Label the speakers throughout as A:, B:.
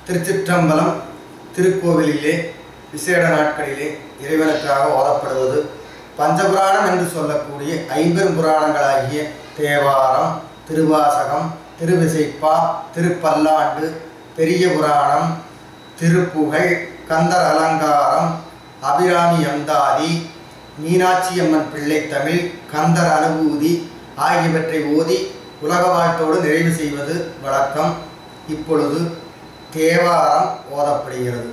A: திருச்சிற்றம்பலம் திருக்கோவிலிலே விசேட நாட்களிலே இறைவனுக்காக ஓதப்படுவது பஞ்சபுராணம் என்று சொல்லக்கூடிய ஐம்பெரும் புராணங்களாகிய தேவாரம் திருவாசகம் திருவிசைப்பா திருப்பல்லாண்டு பெரிய புராணம் திருப்புகழ் கந்தர் அலங்காரம் அபிராமி அந்தாதி மீனாட்சி அம்மன் பிள்ளை தமிழ் கந்தர் அனுபூதி ஆகியவற்றை ஓதி உலக வாழ்த்தோடு நிறைவு செய்வது வழக்கம் இப்பொழுது தேவாரம் ஓதப்படுகிறது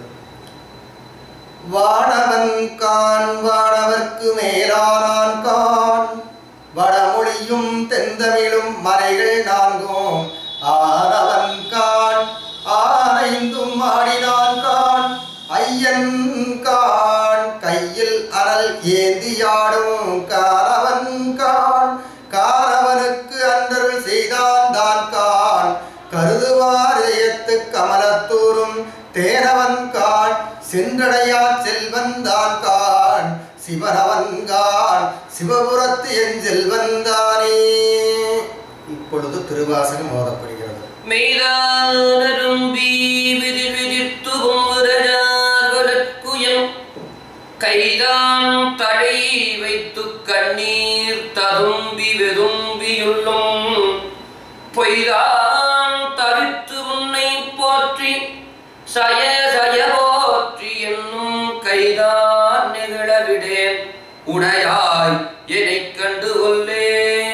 A: வானவன் கான் வானவர்க்கு மேலானான் கான் வடமொழியும் தென்தமிழும் மறைகள் நான்கும் ஆனவன் கான் ஆனைந்தும் ஆடினான் கான் ஐயன் கான் கையில் அனல் ஏந்தியாடும் காரவன் கான் காரவனுக்கு அன்றருள் செய்தான் தான் கான் கருதுவார் இதயத்து கமலத்தூரும் தேனவன் கான் சென்றடையா செல்வன் தான் கான் சிவனவன் கான் சிவபுரத்து என் செல்வன் தானே இப்பொழுது திருவாசகம் ஓதப்படுகிறது
B: மெய்தானரும்பி விதிர் விதிர்த்து குமுறஜார்வலற்குயம் கைதான் தழை வைத்து கண்ணீர் ததும்பி வெதும்பியுள்ளும் பொய்தான் தவித்து உன்னை போற்றி சய சய போற்றி என்னும் கைதான் நிகழவிடேன் உடையாய் என்னைக் கண்டு கொல்லே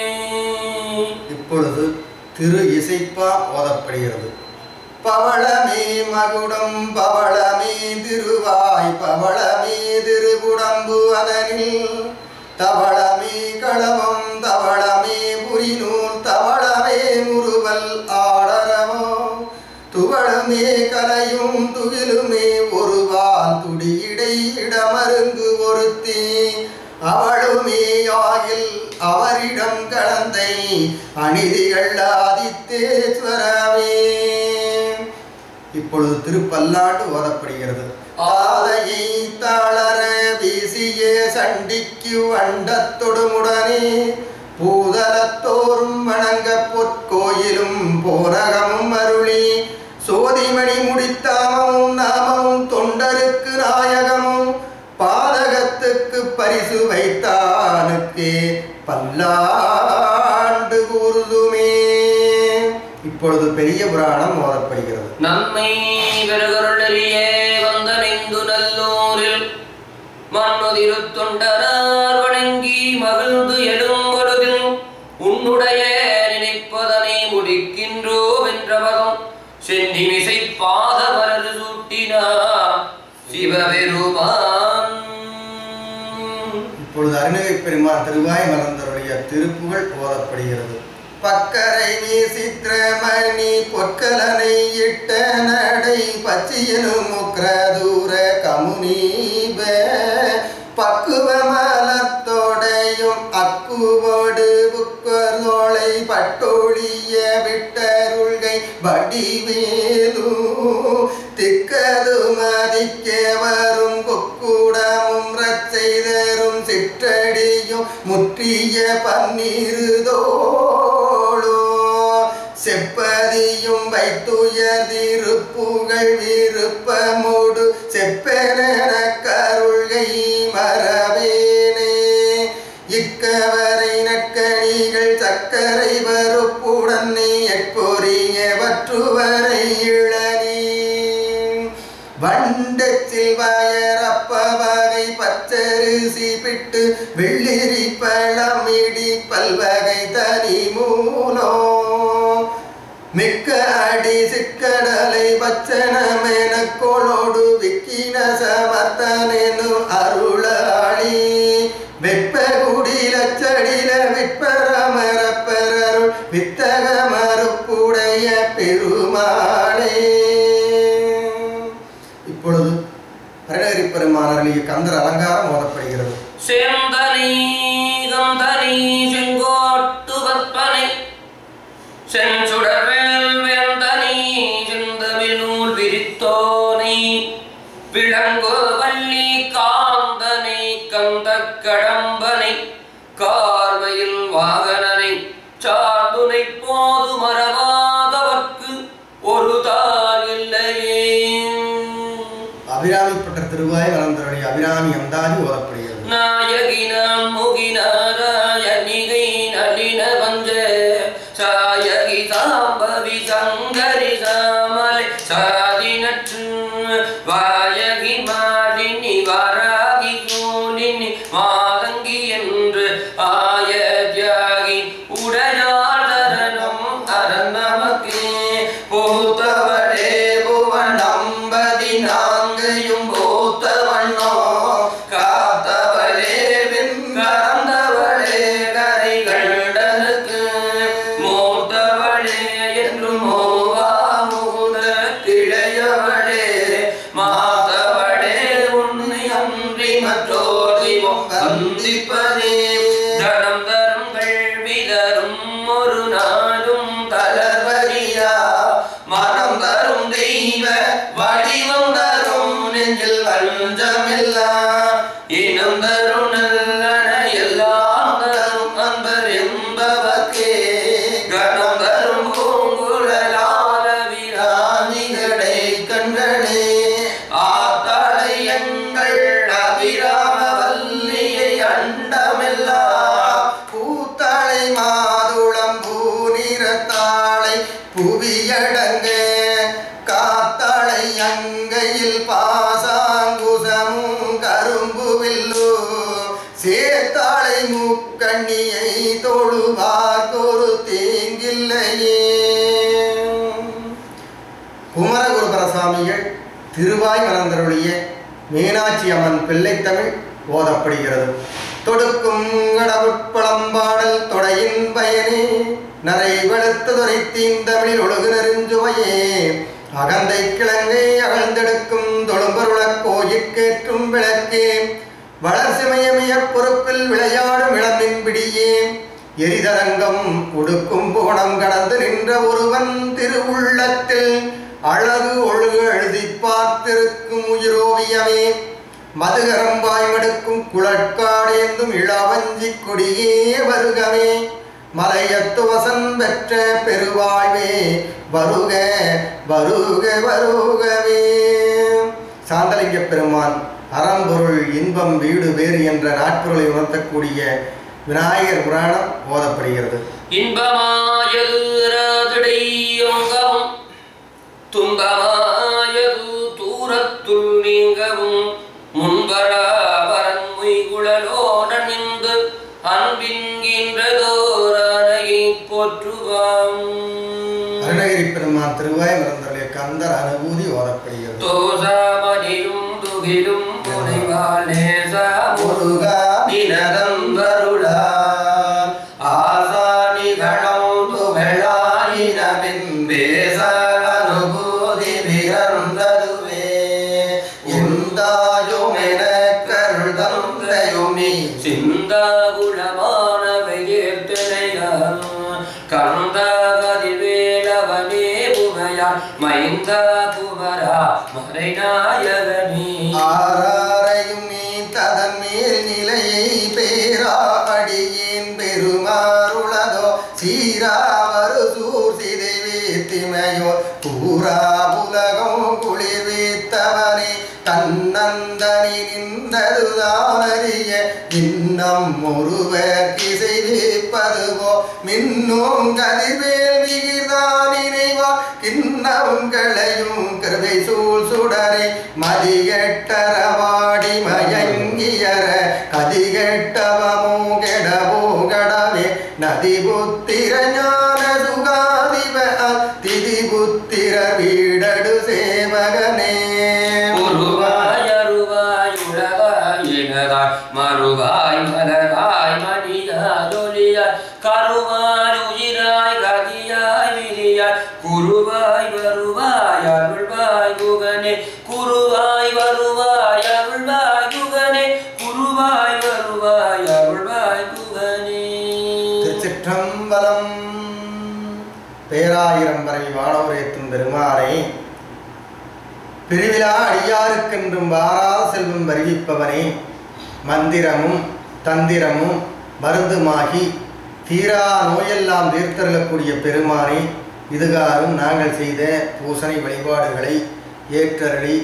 A: இப்பொழுது திரு இசைப்பா ஓதப்படுகிறது பவளமே மகுடம் பவளமே திருவாய் பவளமே திருகுடம்பு அதனில் தவளமே களவம் தவளமே புரிநூல் தவளமே முறுவல் ஆடரமோ துவளுமே கலையும் துகிலுமே ஒருவால் துடியிடை இடமருங்கு ஒருத்தி அவளுமே யாகில் அவரிடம் கலந்தை அநீதிகள் ஆதித்தேஸ்வரமே இப்பொழுது திருப்பல்லாண்டு ஓதப்படுகிறது ஆதையை தளர வீசிய சண்டிக்கு அண்டத்தொடுமுடனே பூதலத்தோறும் வணங்க பொற்கோயிலும் போனகமும் அருளி சோதிமணி முடித்தாமமும் நாமமும் தொண்டருக்கு நாயகமும் பாதகத்துக்கு பரிசு வைத்தானுக்கே பல்லாண்டு கூறுதுமே இப்பொழுது பெரிய புராணம் ஓதப்படுகிறது
B: நன்மை பெருகருளறிய வந்தனைந்து நல்லூரில் மண்ணுதிரு தொண்டரார் வணங்கி மகிழ்ந்து எழும்பொழுதில் உன்னுடைய நினைப்பதனை முடிக்கின்றோ வென்றவகம் சென்னிமிசை பாத மலர் சூட்டினார் சிவபெருமான்
A: இப்பொழுது அருணகை பெருமான் திருவாய் மலர்ந்தருடைய திருப்புகழ் ஓதப்படுகிறது பக்கரை வீசித்திரமணி பொற்கலனை இட்ட நடை பச்சியனும் முக்ரதூர கமுனீப பக்குவ மலத்தோடையும் அக்குவோடு புக்கர்தோளை பட்டொழிய விட்டருள்கை வடிவேலு திக்கது மதிக்க வரும் கொக்குடமும் ரச்செய்தரும் சிற்றடியும் முற்றிய பன்னிருதோளோ செப்பதியும் வைத்துயர் திருப்புகழ் விருப்பமோடு செப்பென கருள்கை மரவேனே இக்கவரை நற்கணிகள் சக்கரை வறுப்புடன் நீ எட்பொறிய வற்றுவரை இளநீ வண்டச்சில் வயரப்ப வகை பச்சரிசி பிட்டு வெள்ளிரி பழமிடி பல்வகை தனி மூலோ மிக்க அடி சிக்கடலை பச்சனமென கோளோடு விக்கின சமர்த்தனெனு அருளாளி வெப்ப குடிலச்சடில விற்பரமரப்பரருள் வித்தக மறுப்புடைய பெருமாளே இப்பொழுது பரணகரி பெருமானருடைய கந்தர் அலங்காரம் ஓதப்படுகிறது
B: சேந்தனை கந்தனை செங்கோட்டு வற்பனை செஞ்சுடர்வேல் வேந்தனை செந்தமிழ் நூல் விரித்தோனை விளங்கோ வள்ளி காந்தனை கந்த கடம்பனை கார்வையில் வாகனனை சார்துனை போது மறவாதவர்க்கு ஒரு தாள் இல்லையே
A: அபிராமிப்பட்ட திருவாய் வளர்ந்தருடைய அபிராமி அந்தாதி ஓதப்படுகிறது
B: நாயகினாம் முகினாராயணிகை நளின வஞ்ச சாயகி சாம்பவி சங்கரி சாமலை சாதினற்று வாயகி மாலினி வாராகி சூலினி மாதங்கி என்று ஆய தியாகி உடையார் தரணும் அரண் நமக்கே பூத்தவளே புவனம்பதி நாங்கையும் பூத்தவண்ணோ காத்தவளே வெண்கறந்தவளே கரை கண்டனுக்கு மூத்தவளே என்று மோவா மூத கிளையவளே மாதவளே உன்னை அன்றி மற்றோர் தெய்வம் வந்திப்பதே தனம் தரும் கல்வி தரும் ஒரு நாடும் தளர்வரியா மனம் தரும் தெய்வ வடிவம் தரும் நெஞ்சில் வஞ்சமில்லா இனம் தரும் நல்லன எல்லாம் தரும் அன்பர் என்பவர்க்கே கணம் தரும் பூங்குழலால விராணிகளை கண்களே ஆத்தாளை எங்கள் அபிராம வல்லியை அண்டமில்லா
A: பூத்தாளை மாதுளம் பூநிறத்தாளை புவியடங்க காத்தாளை அங்கையில் பாசாங்குசமும் கரும்பு வில்லு சேத்தாளை முக்கண்ணியை தொழுவார்க்கொரு தேங்கில்லையே குமரகுருபரசாமிகள் திருவாய் மலர்ந்தருடைய மீனாட்சி அம்மன் பிள்ளைத்தமிழ் ஓதப்படுகிறது தொடுக்கும் கடவுட்பழம்பாடல் தொடையின் பயனே நரை வெளுத்து துரைத்தீன் தமிழில் ஒழுகு நெருஞ்சுவையே அகந்தை கிழங்கை அகழ்ந்தெடுக்கும் தொழும்பருளக் கோயிற்கேற்றும் விளக்கே வளர்சிமயமிய பொறுப்பில் விளையாடும் இளமின் பிடியே எரிதரங்கம் உடுக்கும் புகணம் கடந்து நின்ற ஒருவன் திருவுள்ளத்தில் அழகு ஒழுகு எழுதி பார்த்திருக்கும் உயிரோவியமே மதுகரம்பாய் மடுக்கும் குழற்காடேந்தும் இளவஞ்சி கொடியே வருகவே மலையத்து வசன் பெற்ற பெருவாழ்வே வருக வருக வருகவே சாந்தலிங்க பெருமான் அறம்பொருள் இன்பம் வீடு வேறு என்ற நாட்பொருளை உணர்த்தக்கூடிய விநாயகர் புராணம் ஓதப்படுகிறது
B: இன்பமாயதிடையங்கவும் துன்பமாயது தூரத்துள் நீங்கவும் முன்பராவரன் மொய்குழலோட நின்று அன்பின்கின்றதோரனையை போற்றுவாம்
A: அருணகிரி பெருமான் திருவாய் மறந்தருடைய கந்தர் அனுபூதி ஓதப்படுகிறது
B: தோசாமணியும் துகிலும் முனைவாள் நேசா
A: முருகா
B: தினதம் வருளா ஆசானிகளம் துகளாயினவின் பேச அனுபூதி பிறந்ததுவே
A: எந்தாயுமென கருதந்தையுமி
B: சிந்தாகுலமானவை ஏற்றனையான் கந்தாகதி வேலவனே புகையான் மைந்தா குமரா மறைநாயகனே
A: ஆராரையும் நீ ததன் மேல் நிலையை பேரா அடியேன் பெருமாறுளதோ சீராவரு சூர்சிதைவே திமையோ பூரா உலகம் குளிர்வித்தவனே தன்னந்தனி நின்றதுதானறிய இன்னம் ஒருவர் கிசைவிப்பதுவோ மின்னும் கதிர்வேல் விகிர்தான் நினைவா கிண்ணவும் களையும் கருவை சூழ் சுடரை மதிகெட்டரவாடி மயங்கியர கதிகெட்டவமோ கெடவோ கடவே நதி புத்திர ஞான சுகாதிப திதி புத்திர வீடடு சேவகனே
B: உருவாய் அருவாய் உலகாய் இனதாய் மறுவாய் மலராய் மணியாய் ஒளியாய் கருவாய் உயிராய் கதியாய் விரியாய் குருவாய் வருவாய் அருள்வாய் குகனே குருவாய் வருவாய் அருள்வாய் குகனே குருவாய் வருவாய் அருள்வாய் குகனே
A: திருச்சிற்றம்பலம் பேராயிரம் வரை வானவரேத்தும் பெருமானை பிரிவிழா அடியாருக்கென்றும் வாராத செல்வம் வருவிப்பவனே மந்திரமும் தந்திரமும் மருந்துமாகி தீரா நோயெல்லாம் தீர்த்தருளக்கூடிய பெருமானை இதுகாரும் நாங்கள் செய்த பூசணை வழிபாடுகளை ஏற்றருளி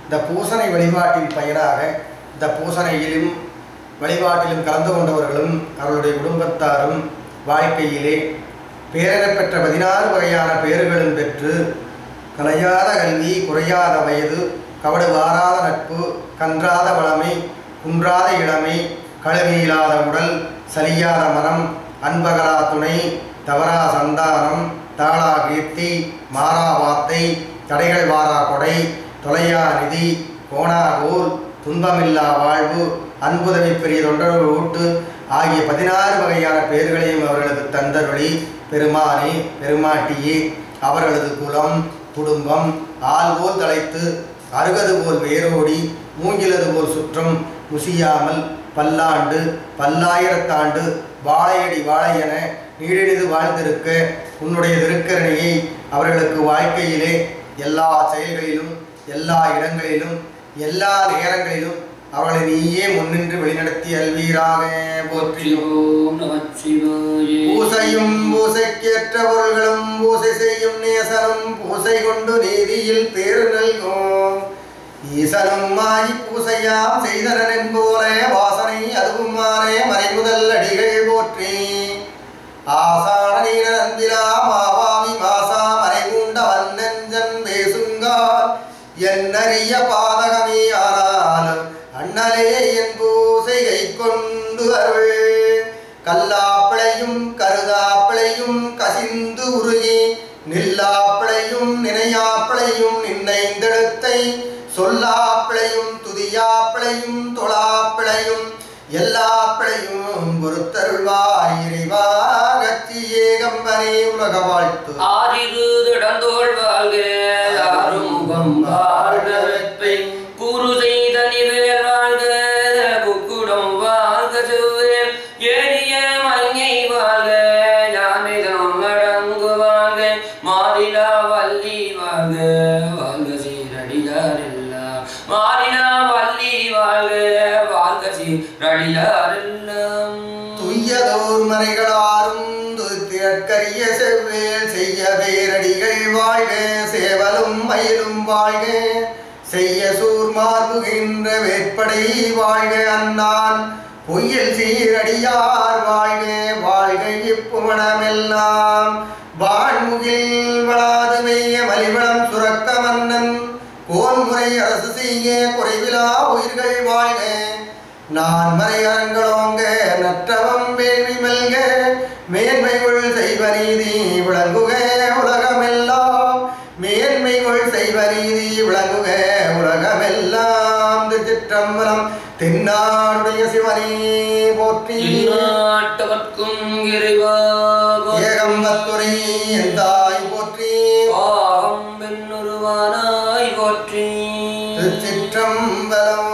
A: இந்த பூசனை வழிபாட்டின் பயனாக இந்த பூசனையிலும் வழிபாட்டிலும் கலந்து கொண்டவர்களும் அவர்களுடைய குடும்பத்தாரும் வாழ்க்கையிலே பேரென பெற்ற பதினாறு வகையான பேறுகளும் பெற்று கலையாத கல்வி குறையாத வயது கவடு வாராத நட்பு கன்றாத வளமை குன்றாத இளமை கழுகையில்லாத உடல் சலியாத மனம் அன்பகலா துணை தவறா சந்தானம் தாளா கீர்த்தி மாறா வார்த்தை தடைகள் வாரா கொடை தொலையா நிதி கோணா ஊர் துன்பமில்லா வாழ்வு அன்புதவி பெரிய தொண்டர்கள் ஊட்டு ஆகிய பதினாறு வகையான பெயர்களையும் அவர்களுக்கு தந்தருளி பெருமானே பெருமாட்டியே அவர்களது குலம் குடும்பம் ஆள் போல் தலைத்து அருகது போல் வேரோடி மூங்கிலது போல் சுற்றம் முசியாமல் பல்லாண்டு பல்லாயிரத்தாண்டு வாழையடி வாழையென நீடினிது வாழ்ந்திருக்க உன்னுடைய திருக்கரணியை அவர்களுக்கு வாழ்க்கையிலே எல்லா செயல்களிலும் எல்லா இடங்களிலும் எல்லா நேரங்களிலும் அவர்களை நீயே முன்னின்று வழிநடத்தி அல்வீராக போற்றியோம்
B: ஓம் நமச்சிவாய
A: பூசையும் பூசைக்கேற்ற பொருள்களும் பூசை செய்யும் நேசனும் பூசை கொண்டு நீதியில் பேரு நல்கும் ஈசனும் மாயி பூசையாம் செய்தனன் என்போல வாசனை அதுவும் மாறே மறைமுதல் அடிகள் போற்றி ஆசான நீர நம்பிலா மாவாமி மாசா மறைகூண்ட வன்னஞ்சன் பேசுங்கால் என்னறிய பாதகமே ஆனாலும் அண்ணலே என் பூசை கை கொண்டு அருள் கல்லாப்பிளையும் கருதாப்பிளையும் கசிந்து உருகி நில்லாப்பிளையும் நினையாப்பிளையும் நின்னைந்தெழுத்தை சொல்லாப்பிளையும் துதியாப்பிளையும் தொழாப்பிளையும் எல்லா பிழையும் பொறுத்தருள்வாய் இறைவா கட்சி ஏகம்பனே உலக வாழ்த்து
B: ஆறிரு திடந்தோள் வாழ்க ஆறுமுகம் வாழ்க வெப்பை குரு செய்த நிவேல் வாழ்க குக்குடம் வாழ்க செவ்வேல் ஏறிய மங்கை வாழ்க ஞானிதம் அடங்கு வாழ்க மாறிலா வள்ளி வாழ்க வாழ்க சீரடியாரெல்லாம் மாறிலா வள்ளி வாழ்க வாழ்க சீரடியாரெல்லாம்
A: துய்யதோர் மறைகளாரும் திறக்கரிய செவ்வேல் செய்ய வேரடிகள் வாழ்க சேவலும் மயிலும் வாழ்க செய்ய சூர்மார்புகின்ற வேற்படை வாழ்க அன்னான் பொய்யில் சீரடியார் வாழ்க வாழ்க இப்புமணமெல்லாம் வான்முகில் வளாது மேய மலிவளம் சுரக்க மன்னன் கோன்முறை அரசு செய்ய குறைவிலா உயிர்கள் வாழ்க நான் மறையரங்களோங்க நற்றவம் வேள்வி மல்க மேன்மைகள் செய்வ நீதி விளங்குக உலகமெல்லாம் மேன்மைகள் செய்வ நீதி விளங்குக உலகமெல்லாம் திருச்சிற்றம்பலம் தென்னாடுடைய சிவனே போற்றி
B: இந்நாட்டவர்க்கும் இறைவா
A: ஏகம்பத்துரை எந்தாய் போற்றி
B: பாகம் பெண்ணுருவானாய் போற்றி
A: திருச்சிற்றம்பலம்